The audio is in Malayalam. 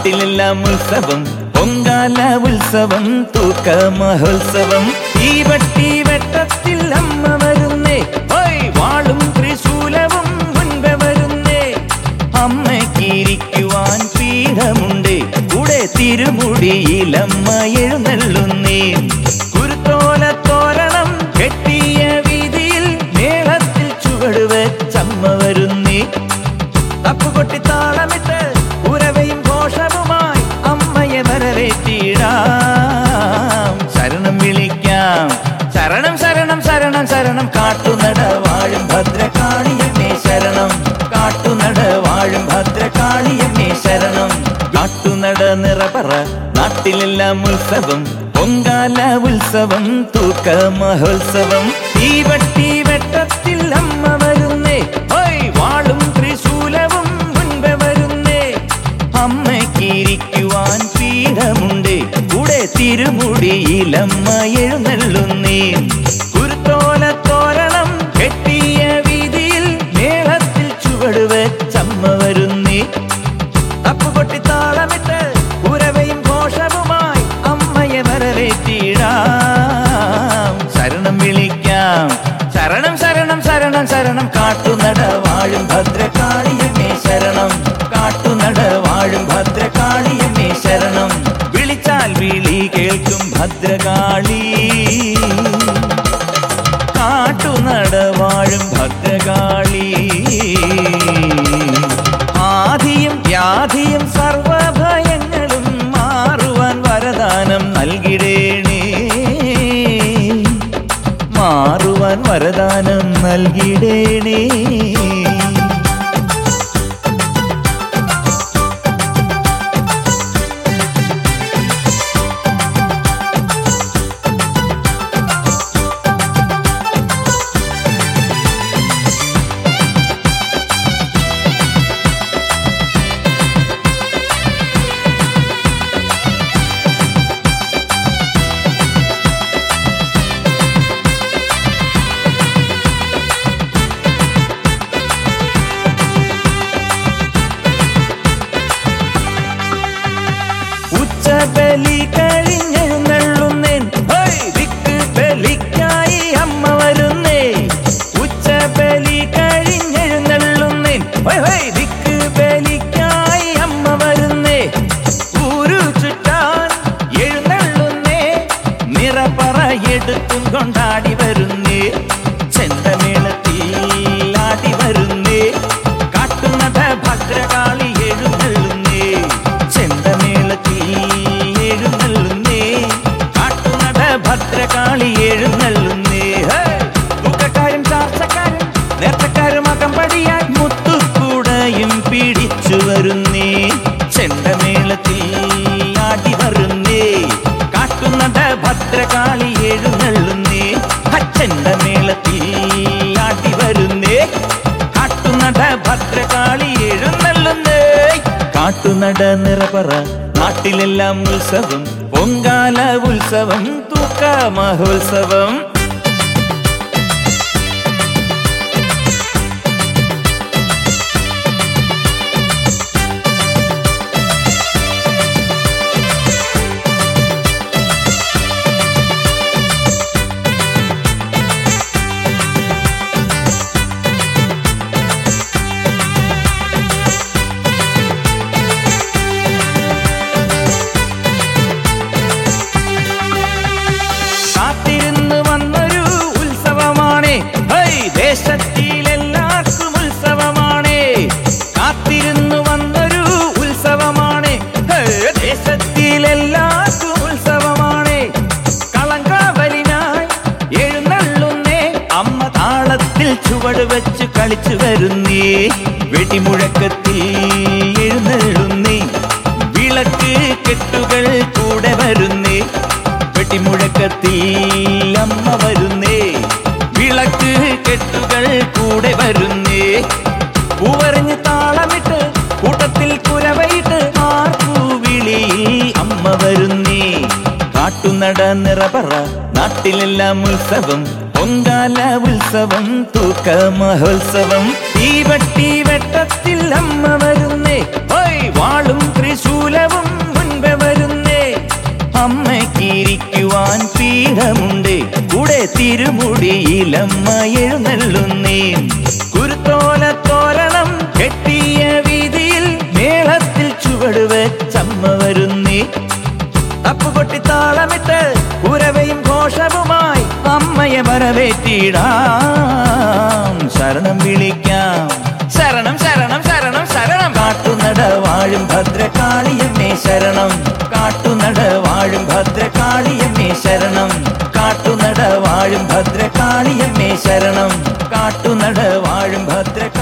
നാട്ടിലെല്ലാം ഉത്സവം പൊങ്കാല ഉത്സവം തൂക്ക മഹോത്സവം ഈ വട്ടി വെട്ടത്തിൽ അമ്മ വരുന്നേ ഹോയ് വാളും ത്രിശൂലവും മുൻപ് വരുന്നേ അമ്മയ്ക്കിരിക്കുവാൻ പീഠമുണ്ട് കൂടെ തിരുമുടിയിലമ്മ എഴുന്നള്ളുന്നേ കുരുത്തോല തോരണം കെട്ടിയ വീതിയിൽ മേളത്തിൽ ചുവട് വെച്ചമ്മ വരുന്നേ തപ്പുകൊട്ടി താളമിട്ട് ഉരവയും ഘോഷവുമായി അമ്മയെ വരവേറ്റിടാം ശരണം വിളിക്കാം ശരണം ശരണം ശരണം ശരണം കാട്ടുനട വാഴും ഭദ്രകാളിയമ്മേ ശരണം കാട്ടുനട വാഴും ഭദ്രകാളിയമ്മേ ശരണം കാട്ടുനട നിറപറ നാട്ടിലെല്ലാം ഉത്സവം പൊങ്കാല ഉത്സവം തൂക്ക മഹോത്സവം ഈ വട്ടി വെട്ടത്തിൽ അമ്മ വരുന്നേ ഹോയ് വാളും ത്രിശൂലവും മുൻപ് വരുന്നേ അമ്മയ്ക്കിരിക്കുവാൻ പീഠമുണ്ട് കൂടെ തിരുമുടിയിലമ്മ എഴുന്നള്ളുന്നേ കുരുത്തോല തോരണം കെട്ടിയ വീതിയിൽ മേളത്തിൽ ചുവട് വെച്ചമ്മ വരുന്നേ തപ്പുകൊട്ടി താളമിട്ട് ഉരവയും ഘോഷവുമായി അമ്മയെ വരവേറ്റിടാം ശരണം വിളിക്കാം ശരണം ശരണം ശരണം ശരണം കാട്ടുനട വാഴും ഭദ്രകാളിയമ്മേ ശരണം കാട്ടുനട വാഴും ഭദ്രകാളിയമ്മേ ശരണം വിളിച്ചാൽ വിളി കേൾക്കും ഭദ്രകാളി കാട്ടുനട വാഴും ഭദ്രകാളി ആദിയും വ്യാധിയും സർവഭയങ്ങളും മാറുവാൻ വരദാനം നൽകിടേണേ മാറുവാൻ വരദാനം നൽകിടേണേ ഉച്ചബലി കഴിഞ്ഞെഴുന്നള്ളുന്നേൻ ഹേയ്, ദിക്ക് ബലിക്കായി അമ്മ വരുന്നേ ഉച്ചബലി കഴിഞ്ഞെഴുന്നള്ളുന്നേൻ ഹേയ്, ഹേയ്, ദിക്ക് ബലിക്കായി അമ്മ വരുന്നേ ഊരു ചുറ്റാൻ എഴുന്നള്ളുന്നേ നിറപറ എടുത്തും കൊണ്ടാടി വരുന്നേ ചെണ്ടമേളത്തിൽ ആടി വരുന്നേ കാട്ടുനട ഭദ്രകാളി എഴുന്നള്ളുന്നേ ചെണ്ടമേളത്തിൽ എഴുന്നള്ളുന്നേ കാട്ടുനട ഭദ്രകാളി എഴുന്നള്ളുന്നേ ഹേ! തൂക്കക്കാരും ചാർച്ചക്കാരും നേർച്ചക്കാരും അകമ്പടിയായി മുത്തുകൂടയും പിടിച്ചു വരുന്നേ ചെണ്ടമേളത്തിൽ ആടി വരുന്നേ കാട്ടുനട ഭദ്രകാളി എഴുന്നള്ളുന്നേ ചെണ്ടമേളത്തിൽ ആടി വരുന്നേ കാട്ടുനട ഭദ്രകാളി എഴുന്നള്ളുന്നേ കാട്ടുനട നിറപറ നാട്ടിലെല്ലാം ഉത്സവം പൊങ്കാല ഉത്സവം തൂക്ക മഹോത്സവം കാത്തിരുന്ന് വന്നൊരു ഉത്സവമാണേ ഹൈ ദേശത്തിലെല്ലാവർക്കും ഉത്സവമാണേ കാത്തിരുന്ന് വന്നൊരു ഉത്സവമാണേ ഹേ, ദേശത്തിലെല്ലാവർക്കും ഉത്സവമാണേ കളങ്കാവലിനായി എഴുന്നള്ളുന്നേ അമ്മ താളത്തിൽ ചുവട് വെച്ച് കളിച്ചു വരുന്നേ വെടിമുഴക്കത്തിൽ എഴുന്നള്ളുന്നേ വിളക്ക് കെട്ടുകൾ കൂടെ വരുന്നേ വെട്ടിമുഴക്കത്തിൽ അമ്മ വരുന്നേ വിളക്ക് കെട്ടുകൾ കൂടെ വരുന്നേ പൂവറിഞ്ഞ് താളമിട്ട് കൂട്ടത്തിൽ കുരവയിട്ട് ആർപ്പൂവിളിയിൽ അമ്മ വരുന്നേ കാട്ടുനട നിറപറ നാട്ടിലെല്ലാം ഉത്സവം പൊങ്കാല ഉത്സവം തൂക്ക മഹോത്സവം ഈ വട്ടി വെട്ടത്തിൽ അമ്മ വരുന്നേ ഹോയ് വാളും ത്രിശൂലവും മുൻപേ വരുന്നേ അമ്മയ്ക്കിരിക്കുവാൻ പീഠമുണ്ട് കൂടെ തിരുമുടിയിലമ്മ എഴുന്നള്ളുന്നേ കുരുത്തോല തോരണം കെട്ടിയ വീതിയിൽ മേളത്തിൽ ചുവട് വെച്ചമ്മ വരുന്നേ തപ്പുകൊട്ടി താളമിട്ട് കുരവയും ഘോഷവുമായി അമ്മയെ വരവേറ്റിടാം ശരണം വിളിക്കാം ശരണം ശരണം ശരണം ശരണം കാട്ടുനട വാഴും ഭദ്രകാളിയമ്മേ ശരണം കാട്ടുനട വാഴും ഭദ്രകാളിയമ്മേ ശരണം കാട്ടുനട വാഴും ഭദ്രകാളിയമ്മേ ശരണം കാട്ടുനട വാഴും ഭദ്രകാളി